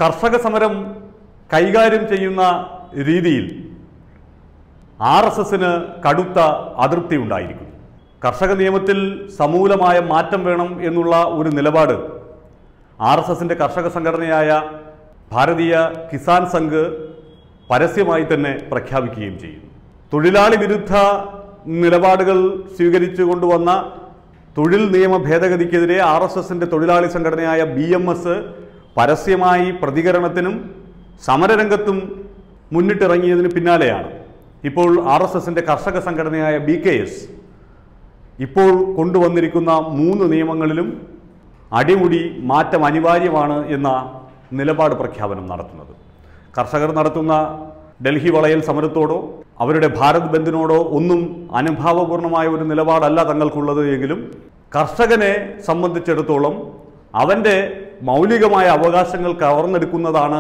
കർഷക സമരം കൈകാര്യം ചെയ്യുന്ന രീതിയിൽ ആർ എസ് എസിന് കടുത്ത അതൃപ്തി ഉണ്ടായിരിക്കുന്നു കർഷക നിയമത്തിൽ സമൂലമായ മാറ്റം വേണം എന്നുള്ള ഒരു നിലപാട് ആർ എസ് എസിൻ്റെ കർഷക സംഘടനയായ ഭാരതീയ കിസാൻ സംഘ് പരസ്യമായി തന്നെ പ്രഖ്യാപിക്കുകയും ചെയ്യുന്നു തൊഴിലാളി വിരുദ്ധ നിലപാടുകൾ സ്വീകരിച്ചു കൊണ്ടുവന്ന തൊഴിൽ നിയമ ഭേദഗതിക്കെതിരെ ആർ എസ് എസിൻ്റെ തൊഴിലാളി സംഘടനയായ ബി എം എസ് പരസ്യമായി പ്രതികരണത്തിനും സമരരംഗത്തും മുന്നിട്ടിറങ്ങിയതിന് പിന്നാലെയാണ് ഇപ്പോൾ ആർ എസ് എസിൻ്റെ കർഷക സംഘടനയായ ബി കെ എസ് ഇപ്പോൾ കൊണ്ടുവന്നിരിക്കുന്ന മൂന്ന് നിയമങ്ങളിലും അടിമുടി മാറ്റം അനിവാര്യമാണ് എന്ന നിലപാട് പ്രഖ്യാപനം നടത്തുന്നത് കർഷകർ നടത്തുന്ന ഡൽഹി വളയൽ സമരത്തോടോ അവരുടെ ഭാരത് ബന്ദിനോടോ ഒന്നും അനുഭാവപൂർണമായ ഒരു നിലപാടല്ല തങ്ങൾക്കുള്ളത് എങ്കിലും കർഷകനെ സംബന്ധിച്ചിടത്തോളം അവൻ്റെ മൗലികമായ അവകാശങ്ങൾ കവർന്നെടുക്കുന്നതാണ്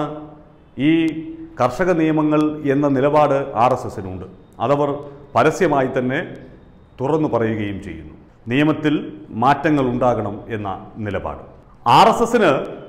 ഈ കർഷക നിയമങ്ങൾ എന്ന നിലപാട് ആർ എസ് എസിനുണ്ട് അതവർ പരസ്യമായി തന്നെ തുറന്നു പറയുകയും ചെയ്യുന്നു നിയമത്തിൽ മാറ്റങ്ങൾ ഉണ്ടാകണം എന്ന നിലപാട് ആർ എസ് എസിന്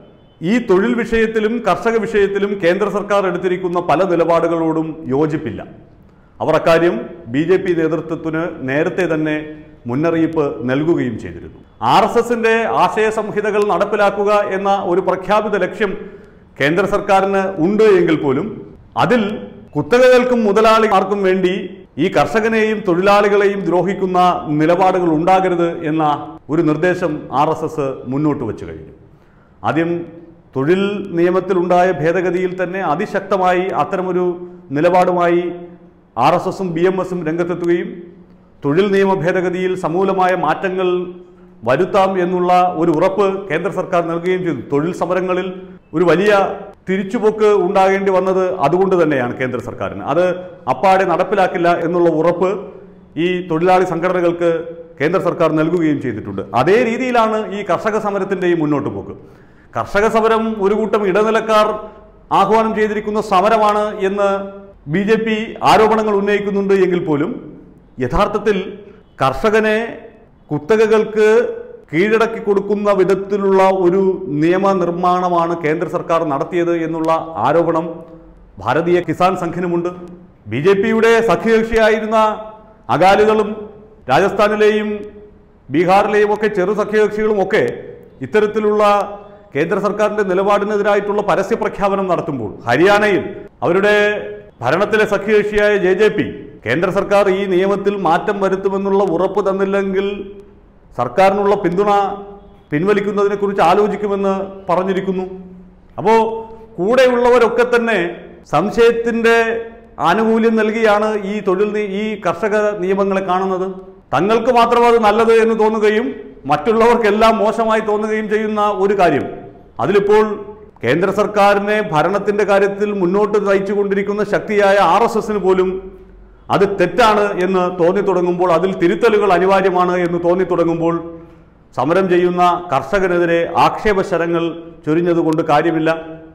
ഈ തൊഴിൽ വിഷയത്തിലും കർഷക വിഷയത്തിലും കേന്ദ്ര സർക്കാർ എടുത്തിരിക്കുന്ന പല നിലപാടുകളോടും യോജിപ്പില്ല അവർ അക്കാര്യം ബി ജെ പി നേതൃത്വത്തിന് നേരത്തെ തന്നെ മുന്നറിയിപ്പ് നൽകുകയും ചെയ്തിരുന്നു ആർ എസ് എസിന്റെ ആശയ സംഹിതകൾ നടപ്പിലാക്കുക എന്ന ഒരു പ്രഖ്യാപിത ലക്ഷ്യം കേന്ദ്ര സർക്കാരിന് ഉണ്ട് എങ്കിൽ പോലും അതിൽ കുത്തകകൾക്കും മുതലാളിമാർക്കും വേണ്ടി ഈ കർഷകനെയും തൊഴിലാളികളെയും ദ്രോഹിക്കുന്ന നിലപാടുകൾ ഉണ്ടാകരുത് എന്ന ഒരു നിർദ്ദേശം ആർ എസ് എസ് മുന്നോട്ട് വച്ചു കഴിഞ്ഞു ആദ്യം തൊഴിൽ നിയമത്തിലുണ്ടായ ഭേദഗതിയിൽ തന്നെ അതിശക്തമായി അത്തരമൊരു നിലപാടുമായി ആർ എസ് എസും ബി എം എസും രംഗത്തെത്തുകയും തൊഴിൽ നിയമ ഭേദഗതിയിൽ സമൂലമായ മാറ്റങ്ങൾ വരുത്താം എന്നുള്ള ഒരു ഉറപ്പ് കേന്ദ്ര സർക്കാർ നൽകുകയും ചെയ്തു തൊഴിൽ സമരങ്ങളിൽ ഒരു വലിയ തിരിച്ചുപോക്ക് ഉണ്ടാകേണ്ടി വന്നത് അതുകൊണ്ട് തന്നെയാണ് കേന്ദ്ര സർക്കാരിന് അത് അപ്പാടെ നടപ്പിലാക്കില്ല എന്നുള്ള ഉറപ്പ് ഈ തൊഴിലാളി സംഘടനകൾക്ക് കേന്ദ്ര സർക്കാർ നൽകുകയും ചെയ്തിട്ടുണ്ട് അതേ രീതിയിലാണ് ഈ കർഷക സമരത്തിൻ്റെയും മുന്നോട്ട് പോക്ക് കർഷക സമരം ഒരു കൂട്ടം ഇടനിലക്കാർ ആഹ്വാനം ചെയ്തിരിക്കുന്ന സമരമാണ് എന്ന് ബി ജെ പി ആരോപണങ്ങൾ ഉന്നയിക്കുന്നുണ്ട് എങ്കിൽ പോലും യഥാർത്ഥത്തിൽ കർഷകനെ കുത്തകകൾക്ക് കീഴടക്കി കൊടുക്കുന്ന വിധത്തിലുള്ള ഒരു നിയമനിർമ്മാണമാണ് കേന്ദ്ര സർക്കാർ നടത്തിയത് എന്നുള്ള ആരോപണം ഭാരതീയ കിസാൻ സംഘിനുമുണ്ട് ബി ജെ പിയുടെ സഖ്യകക്ഷിയായിരുന്ന അകാലികളും രാജസ്ഥാനിലെയും ബീഹാറിലെയും ഒക്കെ ചെറു സഖ്യകക്ഷികളും ഒക്കെ ഇത്തരത്തിലുള്ള കേന്ദ്ര സർക്കാരിന്റെ നിലപാടിനെതിരായിട്ടുള്ള പരസ്യ പ്രഖ്യാപനം നടത്തുമ്പോൾ ഹരിയാനയിൽ അവരുടെ ഭരണത്തിലെ സഖ്യകക്ഷിയായ ജെ ജെ പി കേന്ദ്ര സർക്കാർ ഈ നിയമത്തിൽ മാറ്റം വരുത്തുമെന്നുള്ള ഉറപ്പ് തന്നില്ലെങ്കിൽ സർക്കാരിനുള്ള പിന്തുണ പിൻവലിക്കുന്നതിനെക്കുറിച്ച് ആലോചിക്കുമെന്ന് പറഞ്ഞിരിക്കുന്നു അപ്പോൾ കൂടെയുള്ളവരൊക്കെ തന്നെ സംശയത്തിൻ്റെ ആനുകൂല്യം നൽകിയാണ് ഈ തൊഴിൽ നി- ഈ കർഷക നിയമങ്ങളെ കാണുന്നത് തങ്ങൾക്ക് മാത്രം അത് നല്ലത് എന്ന് തോന്നുകയും മറ്റുള്ളവർക്കെല്ലാം മോശമായി തോന്നുകയും ചെയ്യുന്ന ഒരു കാര്യം അതിലിപ്പോൾ കേന്ദ്ര സർക്കാരിനെ ഭരണത്തിന്റെ കാര്യത്തിൽ മുന്നോട്ട് നയിച്ചുകൊണ്ടിരിക്കുന്ന ശക്തിയായ ആർ എസ് എസിന് പോലും അത് തെറ്റാണ് എന്ന് തോന്നി തുടങ്ങുമ്പോൾ അതിൽ തിരുത്തലുകൾ അനിവാര്യമാണ് എന്ന് തോന്നി തുടങ്ങുമ്പോൾ സമരം ചെയ്യുന്ന കർഷകനെതിരെ ആക്ഷേപശരങ്ങൾ ചൊരിഞ്ഞതുകൊണ്ട് കാര്യമില്ല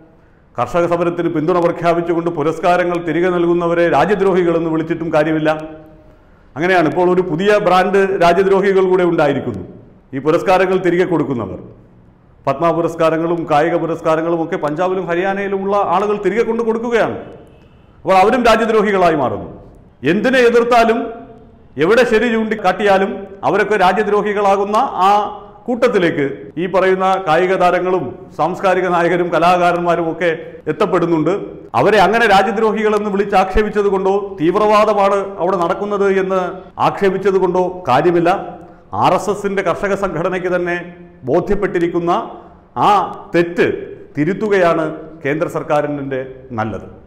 കർഷക സമരത്തിന് പിന്തുണ പ്രഖ്യാപിച്ചുകൊണ്ട് പുരസ്കാരങ്ങൾ തിരികെ നൽകുന്നവരെ രാജ്യദ്രോഹികളെന്ന് വിളിച്ചിട്ടും കാര്യമില്ല അങ്ങനെയാണ് ഇപ്പോൾ ഒരു പുതിയ ബ്രാൻഡ് രാജ്യദ്രോഹികൾ കൂടെ ഉണ്ടായിരിക്കുന്നു ഈ പുരസ്കാരങ്ങൾ തിരികെ കൊടുക്കുന്നവർ പത്മ പുരസ്കാരങ്ങളും കായിക പുരസ്കാരങ്ങളും ഒക്കെ പഞ്ചാബിലും ഹരിയാനയിലുമുള്ള ആളുകൾ തിരികെ കൊണ്ട് കൊടുക്കുകയാണ് അപ്പോൾ അവരും രാജ്യദ്രോഹികളായി മാറുന്നു എന്തിനെ എതിർത്താലും എവിടെ ശരി ചൂണ്ടിക്കാട്ടിയാലും അവരൊക്കെ രാജ്യദ്രോഹികളാകുന്ന ആ കൂട്ടത്തിലേക്ക് ഈ പറയുന്ന കായിക താരങ്ങളും സാംസ്കാരിക നായകരും കലാകാരന്മാരും ഒക്കെ എത്തപ്പെടുന്നുണ്ട് അവരെ അങ്ങനെ രാജ്യദ്രോഹികൾ എന്ന് വിളിച്ച് ആക്ഷേപിച്ചത് കൊണ്ടോ തീവ്രവാദമാണ് അവിടെ നടക്കുന്നത് എന്ന് ആക്ഷേപിച്ചത് കൊണ്ടോ കാര്യമില്ല ആർ എസ് എസിന്റെ കർഷക സംഘടനയ്ക്ക് തന്നെ ബോധ്യപ്പെട്ടിരിക്കുന്ന ആ തെറ്റ് തിരുത്തുകയാണ് കേന്ദ്ര സർക്കാരിൻ്റെ നല്ലത്